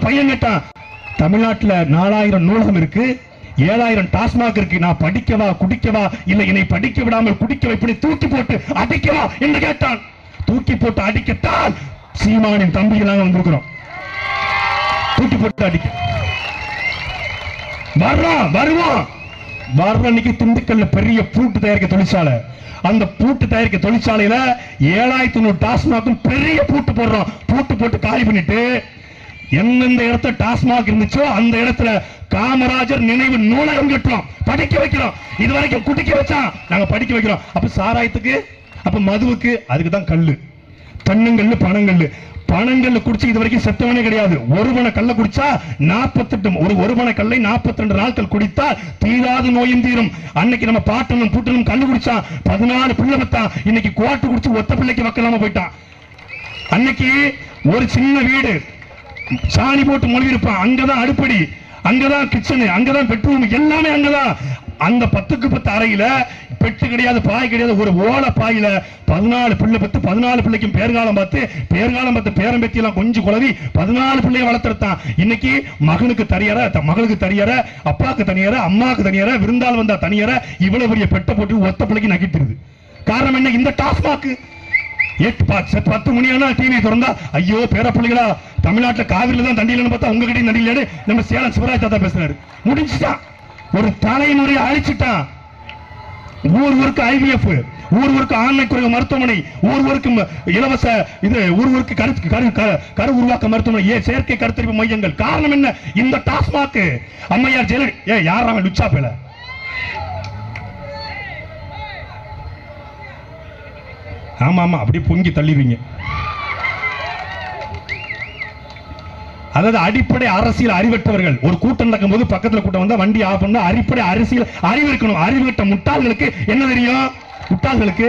பையன் கேட்டான் தமிழ்நாட்டுல நாலாயிரம் நூலகம் இருக்கு ஏழாயிரம் டாஸ்மாக் இருக்கு நான் படிக்கவா குடிக்கவா இல்ல என்னை படிக்க விடாமல் குடிக்க வைப்பதை தூக்கி போட்டு அடிக்கவா என்று கேட்டான் தூக்கி போட்டு அடிக்கத்தான் சீமானின் தம்பிகளாக வந்திருக்கிறோம் தூக்கி போட்டு அடிக்க வர்றான் வருவான் வர்ற அன்னைக்கு திண்டுக்கல்ல பெரிய பூட்டு தயாரிக்க தொழிற்சாலை அந்த பூட்டு தயாரிக்க தொழிற்சாலையில ஏழாயிரத்தி நூறு டாஸ்மாக்கும் பெரிய பூட்டு போடுறோம் பூட்டு போட்டு காலி பண்ணிட்டு எந்தெந்த இடத்துல டாஸ்மாக் இருந்துச்சோ அந்த இடத்துல காமராஜர் நினைவு நூலகம் கட்டுறோம் படிக்க வைக்கிறோம் இது வரைக்கும் குடிக்க வச்சான் நாங்க படிக்க வைக்கிறோம் அப்ப சாராயத்துக்கு அப்ப மதுவுக்கு அதுக்கு தான் கல்லு தன்னங்கல்லு பணங்கல்லு பணங்கல்ல குடிச்சு இது வரைக்கும் செத்தவனே கிடையாது ஒரு மண கல்ல குடிச்சா நாற்பத்தெட்டு ஒரு ஒரு மண கல்லை 42 நாட்கள் குடித்தால் தீராத நோயும் தீரும் அன்னைக்கு நம்ம பாட்டனும் பூட்டனும் கல்லு குடிச்சான் பதினாலு பிள்ளை பத்தான் இன்னைக்கு கோட்டு குடிச்சு ஒத்த பிள்ளைக்கு வைக்கலாம போயிட்டான் அன்னைக்கு ஒரு சின்ன வீடு சாணி போட்டு மொழி இருப்பான் அங்கதான் அடுப்படி அங்கதான் கிச்சனு அங்கதான் பெட்ரூம் எல்லாமே அங்கதான் அந்த பத்துக்கு பத்து அறையில பெட்டு கிடையாது பாய் கிடையாது ஒரு ஓலை பாயில பதினாலு பிள்ளை பத்து பதினாலு பிள்ளைக்கும் பேர்காலம் பார்த்து பேர்காலம் பார்த்து பேரம்பேத்தி எல்லாம் கொஞ்சம் குழவி பதினாலு பிள்ளைய வளர்த்துருத்தான் இன்னைக்கு மகனுக்கு தனியற த- மகளுக்கு தனியற அப்பாவுக்கு தனியற அம்மாவுக்கு தனியற விருந்தாள் வந்தா தனியற இவ்வளவு பெரிய பெட்டை போட்டு ஒத்த பிள்ளைக்கு நகிட்டுருது காரணம் என்ன இந்த டாஸ்மாக்கு எட்டு பத்து பத்து மணி ஆனா டிவி திறந்தா ஐயோ பேர பிள்ளைகளா தமிழ்நாட்டுல காவிரில தான் தண்டியிலன்னு பார்த்தா உங்க கிட்டயும் தண்டியில நம்ம சேலம் சிவராஜ் தாத்தா பேசுறாரு முடிஞ்சுட்டான் ஒரு தலைமுறையை அழிச்சிட்டான் ஊர் ஊருக்கு ஐவிஎஃப் ஊர் ஊருக்கு ஆண்மை குறைவு மருத்துவமனை ஊர் ஊருக்கு ம- இலவச இது ஊர் ஊருக்கு கரு கரு க- கரு உருவாக்க மருத்துவமனை ஏ செயற்கை கருத்தரிப்பு மையங்கள் காரணம் என்ன இந்த டாஸ்மாக் அம்மையார் ஜெயலலிதா ஏ யார் அவன் லுச்சா பேல ஆமா ஆமா அப்படியே பொங்கி தள்ளிடுவீங்க அதாவது அடிப்படை அரசியல் அறிவற்றவர்கள் ஒரு கூட்டம் நடக்கும்போது பக்கத்துல கூட்டம் வந்தா வண்டி ஆஃப் பண்ணா அடிப்படை அரசியல் அறிவு இருக்கணும் அறிவு கட்ட முட்டாள்களுக்கு என்ன தெரியும் முட்டாள்களுக்கு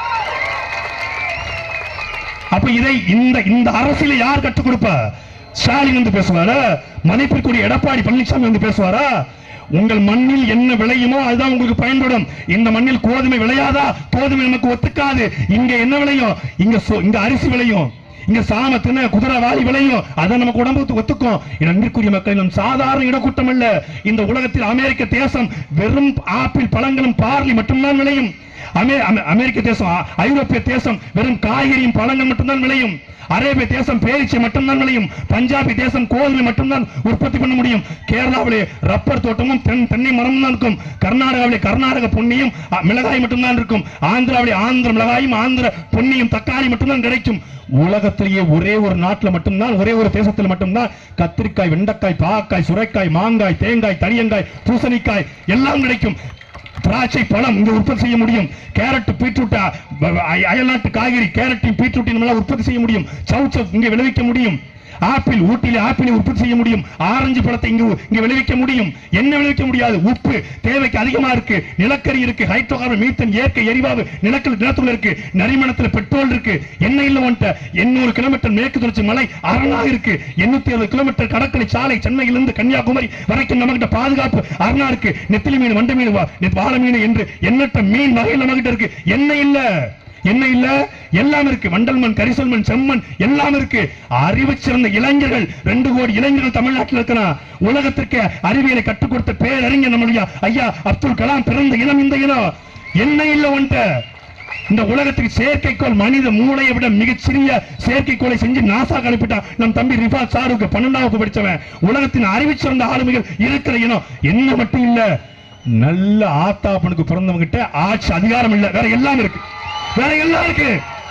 அப்ப இதை இந்த இந்த அரசியலை யார் கற்றுக் கொடுப்பா ஸ்டாலின் வந்து பேசுவாரா மதிப்பிற்குரிய எடப்பாடி பழனிசாமி வந்து பேசுவாரா உங்கள் மண்ணில் என்ன விளையுமோ அதுதான் உங்களுக்கு பயன்படும் இந்த மண்ணில் கோதுமை விளையாதா கோதுமை நமக்கு ஒத்துக்காது இங்க என்ன விளையும் இங்க சோ- இங்க அரிசி விளையும் இங்க சாம தின குதிரைவாளி விளையும் அதை நமக்கு உடம்புக்கு ஒத்துக்கும் என் அன்பிற்குரிய மக்கள் நம் சாதாரண இடக்கூட்டம் அல்ல இந்த உலகத்தில் அமெரிக்க தேசம் வெறும் ஆப்பிள் பழங்களும் பார்லி மட்டும்தான் விளையும் அமெ- அமெ- அமெரிக்க தேசம் ஆ- ஐரோப்பிய தேசம் வெறும் காய்கறியும் பழங்கள் மட்டும்தான் விளையும் அரேபிய தேசம் பேரிச்சை மட்டும்தான் விளையும் பஞ்சாபி தேசம் கோதுமை மட்டும்தான் உற்பத்தி பண்ண முடியும் கேரளாவிலே ரப்பர் தோட்டமும் தென் தென்னை மரமும் தான் இருக்கும் கர்நாடகாவிலே கர்நாடக பொன்னியும் அ, மிளகாய் மட்டும்தான் இருக்கும் ஆந்திராவிலே ஆந்திர மிளகாயும் ஆந்திர பொன்னியும் தக்காளி மட்டும்தான் கிடைக்கும் உலகத்திலேயே ஒரே ஒரு நாட்டில் மட்டும்தான் ஒரே ஒரு தேசத்தில் மட்டும்தான் கத்திரிக்காய் வெண்டைக்காய் பாக்காய் சுரைக்காய் மாங்காய் தேங்காய் தடியங்காய் பூசணிக்காய் எல்லாம் கிடைக்கும் திராட்சை பழம் இங்க உற்பத்தி செய்ய முடியும் கேரட் பீட்ரூட் அ- அ- அயல்நாட்டு காய்கறி கேரட்டையும் பீட்ரூட்டையும் எல்லாம் உற்பத்தி செய்ய முடியும் சவுச்ச இங்க விளைவிக்க முடியும் ஆப்பிள் ஊட்டியில ஆப்பிளை உற்பத்தி செய்ய முடியும் ஆரஞ்சு பழத்தை இங்க இங்க விளைவிக்க முடியும் என்ன விளைவிக்க முடியாது உப்பு தேவைக்கு அதிகமா இருக்கு நிலக்கரி இருக்கு ஹைட்ரோகார்பன் மீத்தன் இயற்கை எரிவாயு நிலக்கல் நிலத்துல இருக்கு நரிமணத்துல பெட்ரோல் இருக்கு எண்ணெய் இல்ல வந்துட்ட எண்ணூறு கிலோமீட்டர் மேற்கு தொடர்ச்சி மலை அரணாக இருக்கு எண்ணூத்தி அறுபது கிலோமீட்டர் கடற்கரை சாலை சென்னையிலிருந்து கன்னியாகுமரி வரைக்கும் நம்மகிட்ட பாதுகாப்பு அரணா இருக்கு நெத்திலி மீன் வண்டை மீன் வா- நெத் வாழை மீன் என்று எண்ணற்ற மீன் வகைகள் நம்மகிட்ட இருக்கு எண்ணெய் இல்ல என்ன இல்ல எல்லாம் இருக்கு வண்டல் மண் கரிசல் மண் செம்மண் எல்லாம் இருக்கு அறிவு சிறந்த இளைஞர்கள் ரெண்டு கோடி இளைஞர்கள் தமிழ்நாட்டில் இருக்கிறான் உலகத்திற்கு அறிவியலை கற்றுக் கொடுத்த பேரறிஞர் நம்முடைய ஐயா அப்துல் கலாம் பிறந்த இனம் இந்த இனம் என்ன இல்ல ஒன்ட்ட இந்த உலகத்துக்கு செயற்கைக்கோள் மனித மூளையை விட மிகச்சிறிய செயற்கைக்கோளை செஞ்சு நாசா அனுப்பிட்டான் நம் தம்பி ரிஃபா சாருக்கு பன்னெண்டாவது படிச்சவன் உலகத்தின் அறிவு சிறந்த ஆளுமைகள் இருக்கிற இனம் என்ன மட்டும் இல்ல நல்ல ஆத்தாப்பனுக்கு பிறந்தவங்க கிட்ட ஆட்சி அதிகாரம் இல்ல வேற எல்லாம் இருக்கு வேற எல்லாம் இருக்கு